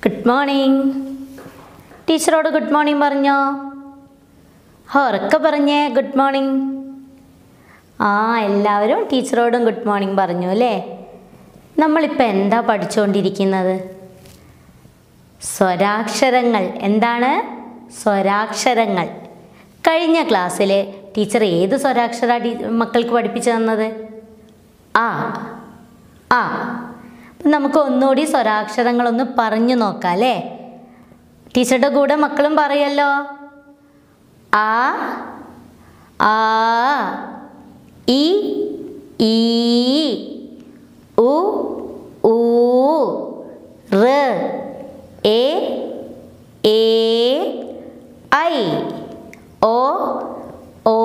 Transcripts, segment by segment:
good morning ടീച്ചറോട് good morning പറഞ്ഞോ ഉറക്കെ പറഞ്ഞേ ഗുഡ് മോർണിംഗ് ആ എല്ലാവരും ടീച്ചറോടും ഗുഡ് മോർണിംഗ് പറഞ്ഞു അല്ലേ നമ്മളിപ്പോൾ എന്താ പഠിച്ചുകൊണ്ടിരിക്കുന്നത് സ്വരാക്ഷരങ്ങൾ എന്താണ് സ്വരാക്ഷരങ്ങൾ കഴിഞ്ഞ ക്ലാസ്സിൽ ടീച്ചർ ഏത് സ്വരാക്ഷര ടീ- മക്കൾക്ക് പഠിപ്പിച്ചു തന്നത് ആ ആ അപ്പം നമുക്ക് ഒന്നുകൂടി സ്വരാക്ഷരങ്ങളൊന്ന് പറഞ്ഞു നോക്കാം അല്ലേ ടീച്ചറുടെ കൂടെ മക്കളും പറയല്ലോ ആ ആ ഇ ഈ ഉ ഊ റ് എ ഏ ഐ ഓ ഓ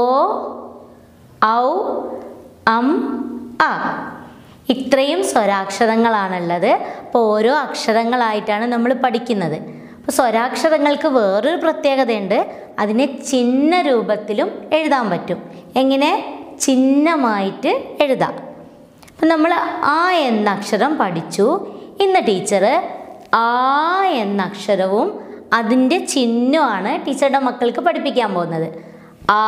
ഔ അം അ ഇത്രയും സ്വരാക്ഷരങ്ങളാണുള്ളത് അപ്പോൾ ഓരോ അക്ഷരങ്ങളായിട്ടാണ് നമ്മൾ പഠിക്കുന്നത് അപ്പോൾ സ്വരാക്ഷരങ്ങൾക്ക് വേറൊരു പ്രത്യേകതയുണ്ട് അതിനെ ചിഹ്ന രൂപത്തിലും എഴുതാൻ പറ്റും എങ്ങനെ ചിഹ്നമായിട്ട് എഴുതാം അപ്പം നമ്മൾ ആ എന്ന അക്ഷരം പഠിച്ചു ഇന്ന് ടീച്ചർ ആ എന്ന അക്ഷരവും അതിൻ്റെ ചിഹ്നമാണ് ടീച്ചറുടെ മക്കൾക്ക് പഠിപ്പിക്കാൻ പോകുന്നത് ആ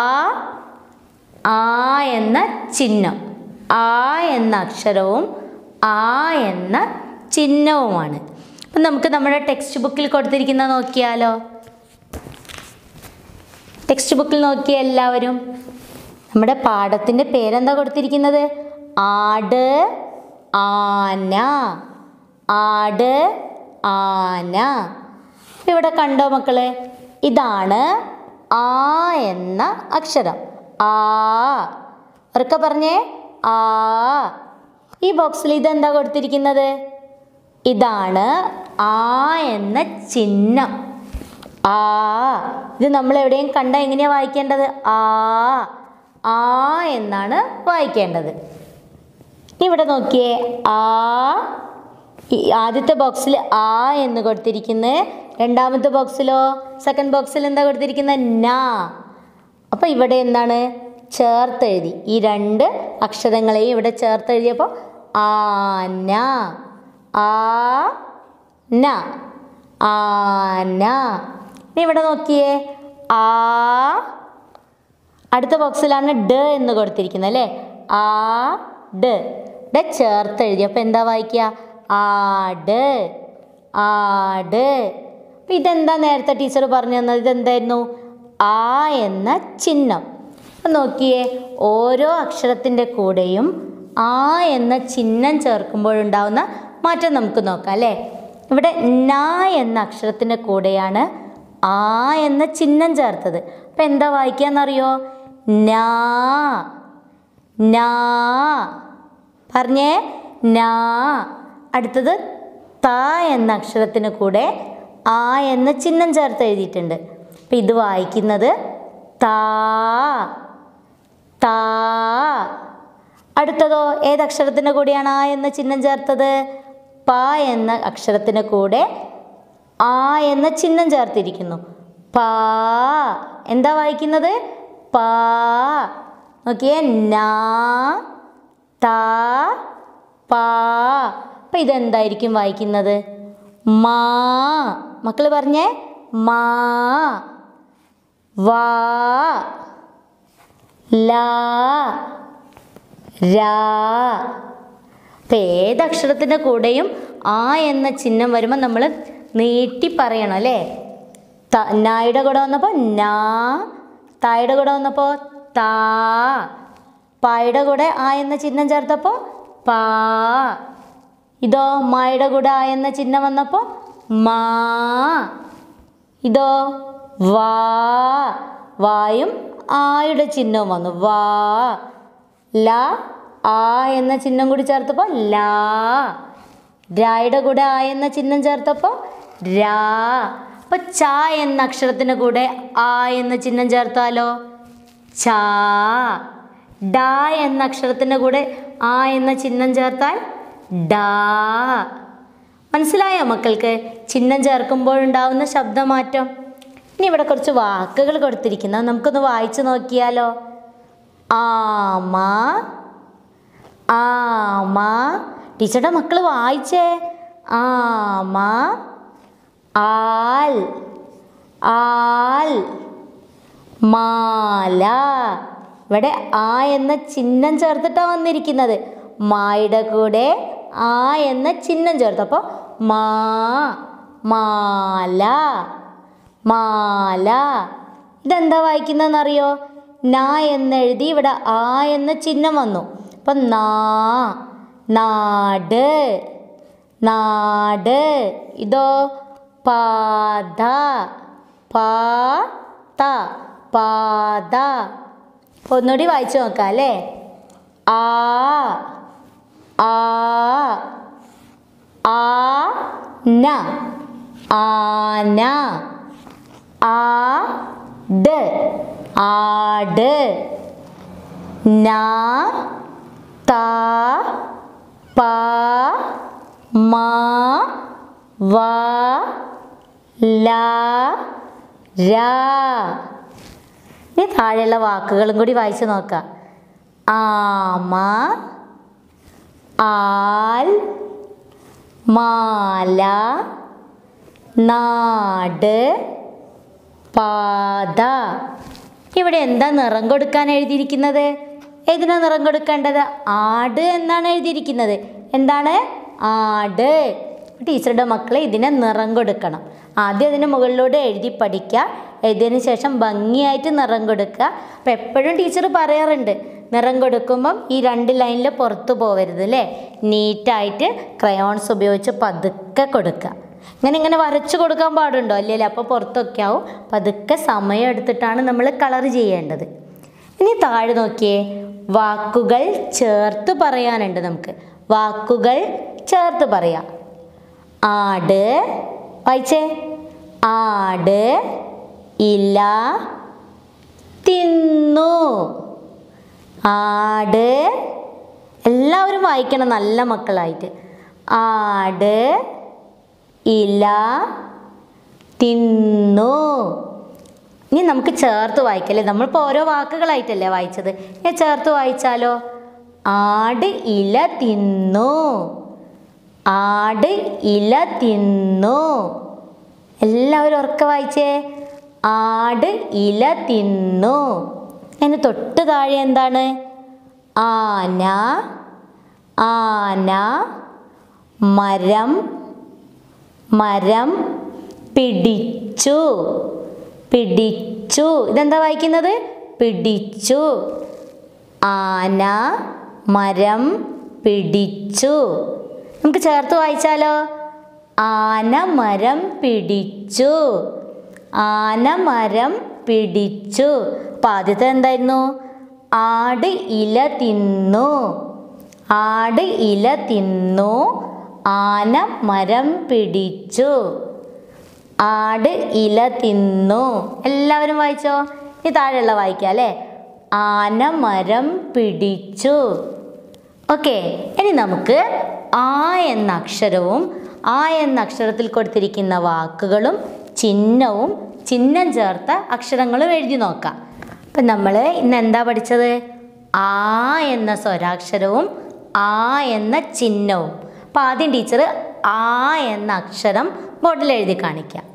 ആ എന്ന ചിഹ്നം ആ എന്ന അക്ഷരവും ആ എന്ന ചിഹ്നവുമാണ് അപ്പം നമുക്ക് നമ്മുടെ ടെക്സ്റ്റ് ബുക്കിൽ കൊടുത്തിരിക്കുന്ന നോക്കിയാലോ ടെക്സ്റ്റ് ബുക്കിൽ നോക്കിയ എല്ലാവരും നമ്മുടെ പാഠത്തിൻ്റെ പേരെന്താ കൊടുത്തിരിക്കുന്നത് ആട് ആന ആട് ആന ഇവിടെ കണ്ടോ മക്കളെ ഇതാണ് ആ എന്ന അക്ഷരം ആ ഉറക്കെ പറഞ്ഞേ ആ ഈ ബോക്സിൽ ഇതെന്താ കൊടുത്തിരിക്കുന്നത് ഇതാണ് ആ എന്ന ചിഹ്നം ആ ഇത് നമ്മൾ എവിടെയും കണ്ട എങ്ങനെയാ വായിക്കേണ്ടത് ആ ആ എന്നാണ് വായിക്കേണ്ടത് ഇനി ഇവിടെ നോക്കിയേ ആ ഈ ആദ്യത്തെ ബോക്സിൽ ആ എന്ന് കൊടുത്തിരിക്കുന്നത് രണ്ടാമത്തെ ബോക്സിലോ സെക്കൻഡ് ബോക്സിൽ എന്താ കൊടുത്തിരിക്കുന്നത് നാ അപ്പോൾ ഇവിടെ എന്താണ് ചേർത്തെഴുതി ഈ രണ്ട് അക്ഷരങ്ങളെയും ഇവിടെ ചേർത്തെഴുതിയപ്പോൾ ആന ആ ന ആന ഇനി ഇവിടെ നോക്കിയേ ആ അടുത്ത ബോക്സിലാണ് ഡ എന്ന് കൊടുത്തിരിക്കുന്നത് അല്ലേ ആ ഡ ഡ ചേർത്ത് എഴുതി അപ്പോൾ എന്താ വായിക്കുക ആട് ആട് അപ്പം ഇതെന്താ നേരത്തെ ടീച്ചർ പറഞ്ഞു തന്നത് ഇതെന്തായിരുന്നു ആ എന്ന ചിഹ്നം അപ്പം നോക്കിയേ ഓരോ അക്ഷരത്തിൻ്റെ കൂടെയും ആ എന്ന ചിഹ്നം ചേർക്കുമ്പോഴുണ്ടാവുന്ന മാറ്റം നമുക്ക് നോക്കാം അല്ലേ ഇവിടെ ന എന്ന അക്ഷരത്തിൻ്റെ കൂടെയാണ് ആ എന്ന ചിഹ്നം ചേർത്തത് അപ്പം എന്താ വായിക്കാന്നറിയോ നാ നാ പറഞ്ഞേ നാ അടുത്തത് ത എന്ന അക്ഷരത്തിന് കൂടെ ആ എന്ന ചിഹ്നം ചേർത്ത് എഴുതിയിട്ടുണ്ട് അപ്പം ഇത് വായിക്കുന്നത് താ താ അടുത്തതോ ഏതക്ഷരത്തിൻ്റെ കൂടെയാണ് ആ എന്ന ചിഹ്നം ചേർത്തത് പ എന്ന അക്ഷരത്തിന് കൂടെ ആ എന്ന ചിഹ്നം ചേർത്തിരിക്കുന്നു പാ എന്താ വായിക്കുന്നത് പാ നോക്കിയേ നാ താ പാ അപ്പം ഇതെന്തായിരിക്കും വായിക്കുന്നത് മാ മക്കൾ പറഞ്ഞേ മാ വാ ലാ രാ അപ്പം ഏതക്ഷരത്തിൻ്റെ കൂടെയും ആ എന്ന ചിഹ്നം വരുമ്പോൾ നമ്മൾ നീട്ടി പറയണം അല്ലേ ത നായുടെ കൂടെ വന്നപ്പോൾ നാ തായുടെ കൂടെ വന്നപ്പോൾ താ പായുടെ കൂടെ ആ എന്ന ചിഹ്നം ചേർത്തപ്പോൾ പാ ഇതോ മായുടെ കൂടെ ആ എന്ന ചിഹ്നം വന്നപ്പോൾ മാ ഇതോ വാ വായും ആയുടെ ചിഹ്നവും വന്നു വാ ല ആ എന്ന ചിഹ്നം കൂടി ചേർത്തപ്പോൾ ലാ രായുടെ കൂടെ ആ എന്ന ചിഹ്നം ചേർത്തപ്പോൾ രാ അപ്പോൾ ച എന്ന അക്ഷരത്തിന് കൂടെ ആ എന്ന ചിഹ്നം ചേർത്താലോ ചാ ഡ എന്ന അക്ഷരത്തിൻ്റെ കൂടെ ആ എന്ന ചിഹ്നം ചേർത്താൽ ഡാ മനസ്സിലായോ മക്കൾക്ക് ചിഹ്നം ചേർക്കുമ്പോഴുണ്ടാവുന്ന ശബ്ദമാറ്റം ഇനി ഇവിടെ കുറച്ച് വാക്കുകൾ കൊടുത്തിരിക്കുന്നത് നമുക്കൊന്ന് വായിച്ചു നോക്കിയാലോ ആമ ആമ ടീച്ചറുടെ മക്കൾ വായിച്ചേ ആമ ആൽ ആൽ മാല ഇവിടെ ആ എന്ന ചിഹ്നം ചേർത്തിട്ടാണ് വന്നിരിക്കുന്നത് മായുടെ കൂടെ ആ എന്ന ചിഹ്നം ചേർത്ത് അപ്പോൾ മാ മാല മാല ഇതെന്താ വായിക്കുന്നതെന്നറിയോ നാ എന്നെഴുതി ഇവിടെ ആ എന്ന ചിഹ്നം വന്നു അപ്പം നാ നാട് നാട് ഇതോ പാത പാത പാത ഒന്നുകൂടി വായിച്ചു നോക്കാം അല്ലേ ആ ആ ആ ന ആന ആ ഡ് ആട് നാ താ പ മാ വ ല രാ ഇനി താഴെയുള്ള വാക്കുകളും കൂടി വായിച്ചു നോക്കാം ആമ ആൽ മാല നാട് പാത ഇവിടെ എന്താ നിറം കൊടുക്കാൻ എഴുതിയിരിക്കുന്നത് ഏതിനാ നിറം കൊടുക്കേണ്ടത് ആട് എന്നാണ് എഴുതിയിരിക്കുന്നത് എന്താണ് ആട് ടീച്ചറുടെ മക്കളെ ഇതിനെ നിറം കൊടുക്കണം ആദ്യം അതിന് മുകളിലൂടെ എഴുതി പഠിക്കുക എഴുതിയതിന് ശേഷം ഭംഗിയായിട്ട് നിറം കൊടുക്കുക അപ്പം എപ്പോഴും ടീച്ചർ പറയാറുണ്ട് നിറം കൊടുക്കുമ്പം ഈ രണ്ട് ലൈനിൽ പുറത്തു പോകരുത് അല്ലേ നീറ്റായിട്ട് ക്രയോൺസ് ഉപയോഗിച്ച് പതുക്കെ കൊടുക്കുക ഇങ്ങനെ ഇങ്ങനെ വരച്ചു കൊടുക്കാൻ പാടുണ്ടോ അല്ലല്ലേ അപ്പോൾ പുറത്തൊക്കെ ആവും പതുക്കെ സമയം എടുത്തിട്ടാണ് നമ്മൾ കളർ ചെയ്യേണ്ടത് ഇനി താഴെ നോക്കിയേ വാക്കുകൾ ചേർത്ത് പറയാനുണ്ട് നമുക്ക് വാക്കുകൾ ചേർത്ത് പറയാം ആട് വായിച്ചേ ആട് ഇല തിന്നു ആട് എല്ലാവരും വായിക്കണം നല്ല മക്കളായിട്ട് ആട് ഇല തിന്നു ഇനി നമുക്ക് ചേർത്ത് വായിക്കല്ലേ നമ്മളിപ്പോൾ ഓരോ വാക്കുകളായിട്ടല്ലേ വായിച്ചത് ഇനി ചേർത്ത് വായിച്ചാലോ ആട് ഇല തിന്നു ആട് ഇല തിന്നു എല്ലാവരും ഉറക്കെ വായിച്ചേ ആട് ഇല തിന്നു അതിന് തൊട്ട് താഴെ എന്താണ് ആന ആന മരം മരം പിടിച്ചു പിടിച്ചു ഇതെന്താ വായിക്കുന്നത് പിടിച്ചു ആന മരം പിടിച്ചു നമുക്ക് ചേർത്ത് വായിച്ചാലോ ആന മരം പിടിച്ചു ആന മരം പിടിച്ചു അപ്പം ആദ്യത്തെ എന്തായിരുന്നു ആട് ഇല തിന്നു ആട് ഇല തിന്നു ആന മരം പിടിച്ചു ആട് ഇല തിന്നു എല്ലാവരും വായിച്ചോ ഈ താഴെയുള്ള വായിക്കാം അല്ലേ ആന മരം പിടിച്ചു ഓക്കെ ഇനി നമുക്ക് ആ എന്ന അക്ഷരവും ആ എന്ന അക്ഷരത്തിൽ കൊടുത്തിരിക്കുന്ന വാക്കുകളും ചിഹ്നവും ചിഹ്നം ചേർത്ത അക്ഷരങ്ങളും എഴുതി നോക്കാം അപ്പം നമ്മൾ ഇന്ന് എന്താ പഠിച്ചത് ആ എന്ന സ്വരാക്ഷരവും ആ എന്ന ചിഹ്നവും അപ്പം ആദ്യം ടീച്ചർ ആ എന്ന അക്ഷരം ബോർഡിൽ എഴുതി കാണിക്കാം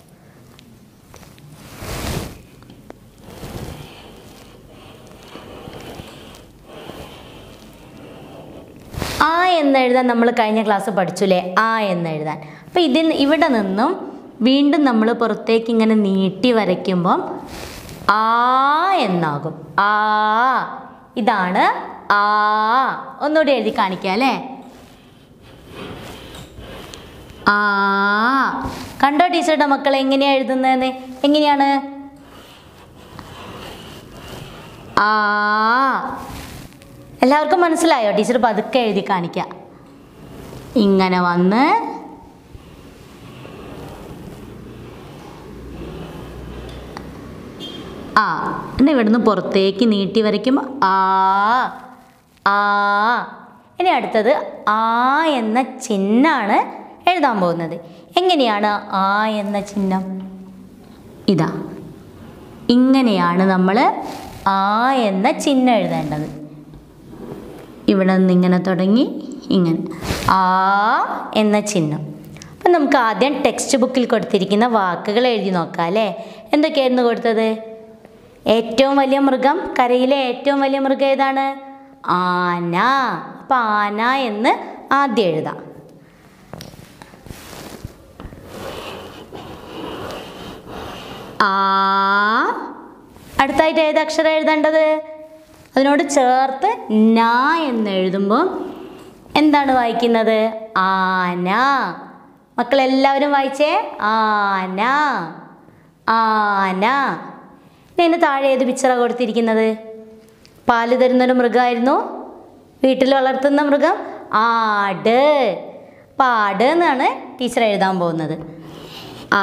ആ എന്നെഴുതാൻ നമ്മൾ കഴിഞ്ഞ ക്ലാസ് പഠിച്ചില്ലേ ആ എന്നെഴുതാൻ അപ്പം ഇതിൽ ഇവിടെ നിന്നും വീണ്ടും നമ്മൾ പുറത്തേക്ക് ഇങ്ങനെ നീട്ടി വരയ്ക്കുമ്പം ആ എന്നാകും ആ ഇതാണ് ആ ഒന്നുകൂടി എഴുതി കാണിക്കാം അല്ലേ ആ കണ്ടോ ടീച്ചറുടെ മക്കൾ എങ്ങനെയാണ് എഴുതുന്നതെന്ന് എങ്ങനെയാണ് ആ എല്ലാവർക്കും മനസ്സിലായോ ടീച്ചർ പതുക്കെ എഴുതി കാണിക്കാം ഇങ്ങനെ വന്ന് ആ എന്നാൽ ഇവിടുന്ന് പുറത്തേക്ക് നീട്ടി വരയ്ക്കുമ്പോൾ ആ ആ ഇനി അടുത്തത് ആ എന്ന ചിഹ്നമാണ് എഴുതാൻ പോകുന്നത് എങ്ങനെയാണ് ആ എന്ന ചിഹ്നം ഇതാ ഇങ്ങനെയാണ് നമ്മൾ ആ എന്ന ചിഹ്നം എഴുതേണ്ടത് ഇവിടെ നിന്ന് ഇങ്ങനെ തുടങ്ങി ഇങ്ങനെ ആ എന്ന ചിഹ്നം അപ്പം നമുക്ക് ആദ്യം ടെക്സ്റ്റ് ബുക്കിൽ കൊടുത്തിരിക്കുന്ന വാക്കുകൾ എഴുതി നോക്കാം അല്ലേ എന്തൊക്കെയായിരുന്നു കൊടുത്തത് ഏറ്റവും വലിയ മൃഗം കരയിലെ ഏറ്റവും വലിയ മൃഗം ഏതാണ് ആന അപ്പം ആന എന്ന് ആദ്യം എഴുതാം ആ അടുത്തായിട്ട് ഏത് അക്ഷരം എഴുതേണ്ടത് അതിനോട് ചേർത്ത് ന എന്ന് എഴുതുമ്പോൾ എന്താണ് വായിക്കുന്നത് ആന മക്കളെല്ലാവരും വായിച്ചേ ആന ആന ഇനി അതിന് താഴെ ഏത് പിക്ചറാണ് കൊടുത്തിരിക്കുന്നത് പാല് തരുന്നൊരു മൃഗമായിരുന്നു വീട്ടിൽ വളർത്തുന്ന മൃഗം ആട് അപ്പം ആട് എന്നാണ് ടീച്ചർ എഴുതാൻ പോകുന്നത് ആ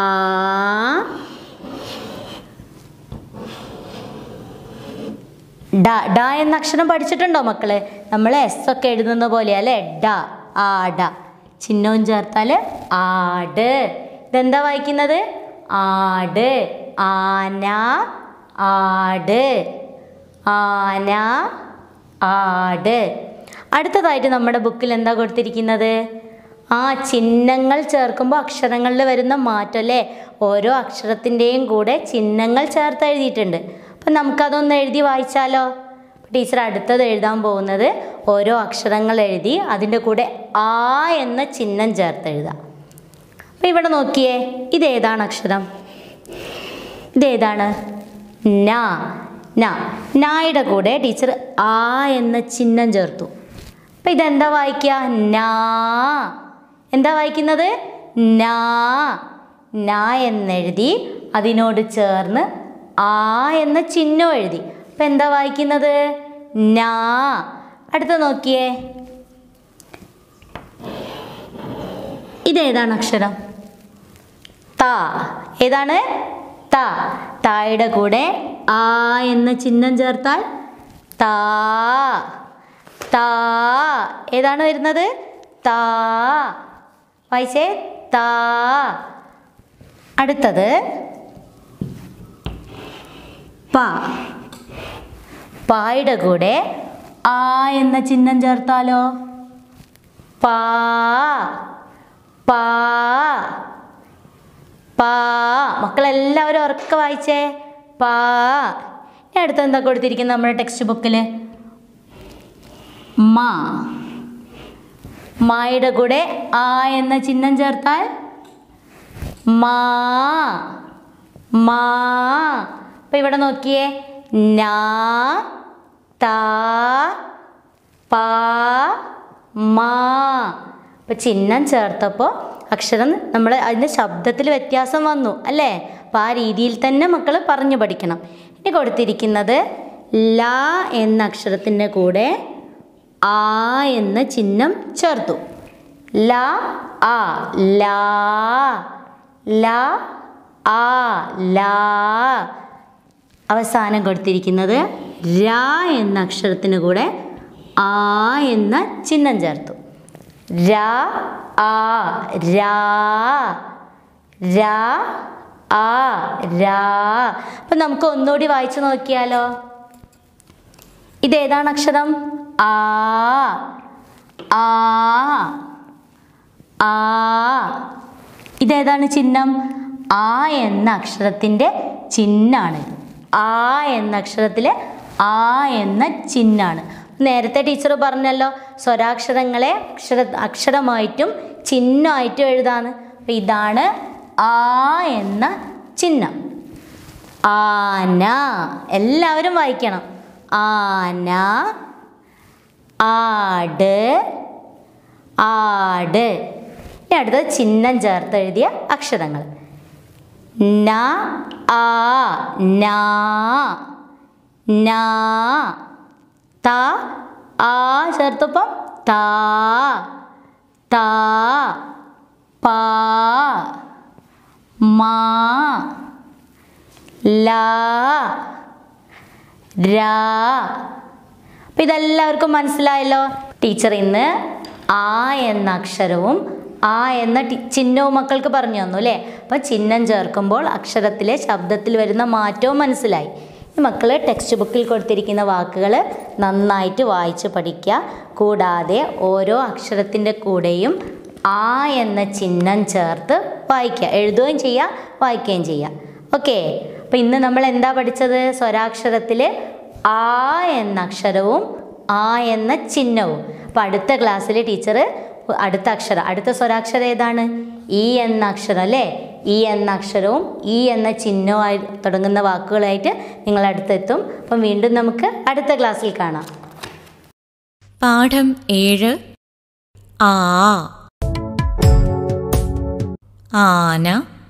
ഡ ഡ എന്ന അക്ഷരം പഠിച്ചിട്ടുണ്ടോ മക്കള് നമ്മൾ എസ് ഒക്കെ എഴുതുന്ന പോലെ അല്ലേ ഡ ആട ചിഹ്നവും ചേർത്താൽ ആട് ഇതെന്താ വായിക്കുന്നത് ആട് ആന ആട് ആന ആട് അടുത്തതായിട്ട് നമ്മുടെ ബുക്കിൽ എന്താ കൊടുത്തിരിക്കുന്നത് ആ ചിഹ്നങ്ങൾ ചേർക്കുമ്പോൾ അക്ഷരങ്ങളിൽ വരുന്ന മാറ്റം അല്ലേ ഓരോ അക്ഷരത്തിൻ്റെയും കൂടെ ചിഹ്നങ്ങൾ ചേർത്ത് എഴുതിയിട്ടുണ്ട് അപ്പം നമുക്കതൊന്ന് എഴുതി വായിച്ചാലോ ടീച്ചർ അടുത്തത് എഴുതാൻ പോകുന്നത് ഓരോ അക്ഷരങ്ങൾ എഴുതി അതിൻ്റെ കൂടെ ആ എന്ന ചിഹ്നം ചേർത്ത് എഴുതാം അപ്പം ഇവിടെ നോക്കിയേ ഇതേതാണ് അക്ഷരം ഇതേതാണ് ന ന നായുടെ കൂടെ ടീച്ചർ ആ എന്ന ചിഹ്നം ചേർത്തു അപ്പം ഇതെന്താ വായിക്കുക നാ എന്താ വായിക്കുന്നത് നാ നാ എന്നെഴുതി അതിനോട് ചേർന്ന് ആ എന്ന ചിഹ്നം എഴുതി അപ്പം എന്താ വായിക്കുന്നത് നാ അടുത്ത നോക്കിയേ ഇതേതാണ് അക്ഷരം ത ഏതാണ് ത തായുടെ കൂടെ ആ എന്ന ചിഹ്നം ചേർത്താൽ താ താ ഏതാണ് വരുന്നത് താ വായിച്ചേ താ അടുത്തത് പ പായുടെ കൂടെ ആ എന്ന ചിഹ്നം ചേർത്താലോ പാ പാ പാ മക്കളെല്ലാവരും ഉറക്കെ വായിച്ചേ പാ ഇനി അടുത്ത് എന്താ കൊടുത്തിരിക്കുന്നത് നമ്മുടെ ടെക്സ്റ്റ് ബുക്കിൽ മാ മായുടെ കൂടെ ആ എന്ന ചിഹ്നം ചേർത്താൽ മാ മാ അപ്പം ഇവിടെ നോക്കിയേ നാ താ പാ മാ അപ്പം ചിഹ്നം ചേർത്തപ്പോൾ അക്ഷരം നമ്മൾ അതിൻ്റെ ശബ്ദത്തിൽ വ്യത്യാസം വന്നു അല്ലേ അപ്പം ആ രീതിയിൽ തന്നെ മക്കൾ പറഞ്ഞു പഠിക്കണം ഇനി കൊടുത്തിരിക്കുന്നത് ല എന്ന അക്ഷരത്തിൻ്റെ കൂടെ ആ എന്ന ചിഹ്നം ചേർത്തു ല ആ ലാ ല ആ ലാ അവസാനം കൊടുത്തിരിക്കുന്നത് ര എന്ന അക്ഷരത്തിന് കൂടെ ആ എന്ന ചിഹ്നം ചേർത്തു ര ആ രാ രാ ആ രാ അപ്പം നമുക്ക് ഒന്നുകൂടി വായിച്ചു നോക്കിയാലോ ഇതേതാണ് അക്ഷരം ആ ആ ആ ഇതേതാണ് ചിഹ്നം ആ എന്ന അക്ഷരത്തിൻ്റെ ചിഹ്നാണ് ആ എന്ന അക്ഷരത്തിലെ ആ എന്ന ചിഹ്നാണ് നേരത്തെ ടീച്ചർ പറഞ്ഞല്ലോ സ്വരാക്ഷരങ്ങളെ അക്ഷര അക്ഷരമായിട്ടും ചിഹ്നമായിട്ടും എഴുതാന്ന് അപ്പം ഇതാണ് ആ എന്ന ചിഹ്നം ആന എല്ലാവരും വായിക്കണം ആന ആട് ആട് ഇനി അടുത്തത് ചിഹ്നം ചേർത്ത് എഴുതിയ അക്ഷരങ്ങൾ ന ആ നാ നാ ത ആ ചേർത്തപ്പം താ താ പാ മാ ലാ രാ അപ്പം ഇതെല്ലാവർക്കും മനസ്സിലായല്ലോ ടീച്ചർ ഇന്ന് ആ എന്ന അക്ഷരവും ആ എന്ന ടി- ചിഹ്നവും മക്കൾക്ക് പറഞ്ഞു തന്നു അല്ലേ അപ്പം ചിഹ്നം ചേർക്കുമ്പോൾ അക്ഷരത്തിലെ ശബ്ദത്തിൽ വരുന്ന മാറ്റവും മനസ്സിലായി മക്കൾ ടെക്സ്റ്റ് ബുക്കിൽ കൊടുത്തിരിക്കുന്ന വാക്കുകൾ നന്നായിട്ട് വായിച്ച് പഠിക്കുക കൂടാതെ ഓരോ അക്ഷരത്തിൻ്റെ കൂടെയും ആ എന്ന ചിഹ്നം ചേർത്ത് വായിക്കുക എഴുതുകയും ചെയ്യുക വായിക്കുകയും ചെയ്യുക ഓക്കെ അപ്പോൾ ഇന്ന് നമ്മൾ എന്താ പഠിച്ചത് സ്വരാക്ഷരത്തിൽ ആ എന്ന അക്ഷരവും ആ എന്ന ചിഹ്നവും അപ്പോൾ അടുത്ത ക്ലാസ്സിൽ ടീച്ചർ അടുത്ത അക്ഷരം അടുത്ത സ്വരാക്ഷരം ഏതാണ് ഈ എന്ന അക്ഷരം അല്ലേ ഈ എന്ന അക്ഷരവും ഈ എന്ന ചിഹ്നവുമായി തുടങ്ങുന്ന വാക്കുകളായിട്ട് നിങ്ങൾ അടുത്തെത്തും അപ്പം വീണ്ടും നമുക്ക് അടുത്ത ക്ലാസ്സിൽ കാണാം പാഠം ഏഴ് ആ ആന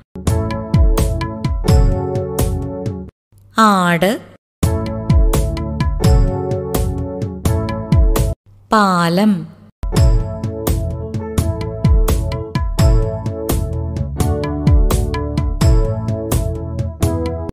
ആട് പാലം